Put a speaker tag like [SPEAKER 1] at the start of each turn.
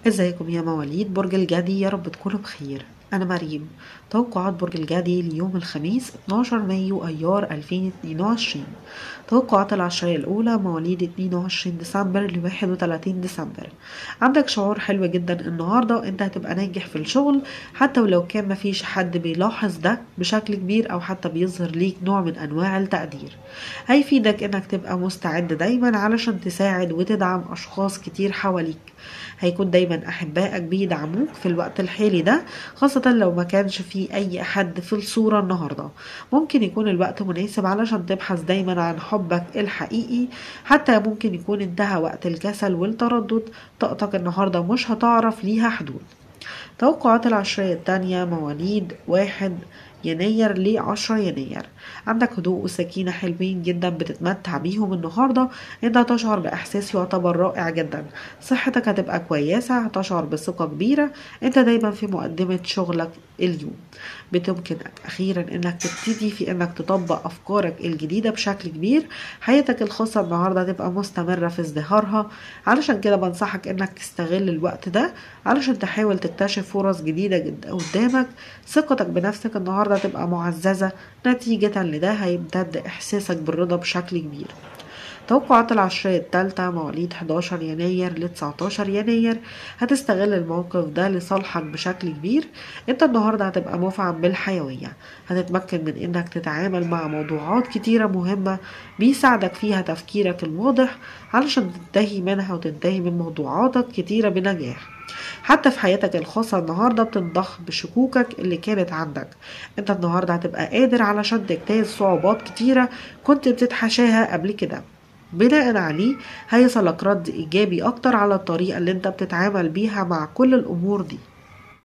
[SPEAKER 1] ازيكم يا مواليد برج الجدي يا رب تكونوا بخير أنا مريم توقعات برج الجدي ليوم الخميس 12 مايو أيار 2022 توقعات العشرية الأولى مواليد 22 ديسمبر ل 31 ديسمبر عندك شعور حلو جدا النهاردة انت هتبقى ناجح في الشغل حتى ولو كان مفيش حد بيلاحظ ده بشكل كبير أو حتى بيظهر ليك نوع من أنواع التقدير هيفيدك انك تبقى مستعد دايما علشان تساعد وتدعم أشخاص كتير حواليك هيكون دايما أحبائك بيدعموك في الوقت الحالي ده خاصة لو ما كانش في أي حد في الصورة النهاردة ممكن يكون الوقت مناسب علشان تبحث دايما عن حبك الحقيقي حتى ممكن يكون انتهى وقت الكسل والتردد طاقتك النهاردة مش هتعرف ليها حدود توقعات العشرية التانية مواليد واحد يناير لعشرة يناير عندك هدوء وسكينة حلوين جدا بتتمتع بيهم النهاردة انت هتشعر بإحساس يعتبر رائع جدا صحتك هتبقى كويسة هتشعر بثقة كبيرة انت دايما في مقدمة شغلك اليوم بتمكنك أخيرا انك تبتدي في انك تطبق أفكارك الجديدة بشكل كبير حياتك الخاصة النهاردة هتبقى مستمرة في ازدهارها علشان كده بنصحك انك تستغل الوقت ده علشان تحاول تكتشف فرص جديدة جدا قدامك ثقتك بنفسك النهاردة تبقى معززة نتيجة لده هيمتد إحساسك بالرضا بشكل كبير توقعات العشرية التالتة مواليد 11 يناير ل 19 يناير هتستغل الموقف ده لصالحك بشكل كبير انت النهاردة هتبقى مفعم بالحيوية هتتمكن من انك تتعامل مع موضوعات كتيرة مهمة بيساعدك فيها تفكيرك الواضح علشان تنتهي منها وتنتهي من موضوعاتك كتيرة بنجاح حتى في حياتك الخاصة النهاردة بتنضخ بشكوكك اللي كانت عندك انت النهاردة هتبقى قادر علشان تجتاز صعوبات كتيرة كنت بتتحاشاها قبل كده بناء عليه هيصلك رد إيجابي أكتر على الطريقة اللي انت بتتعامل بيها مع كل الأمور دي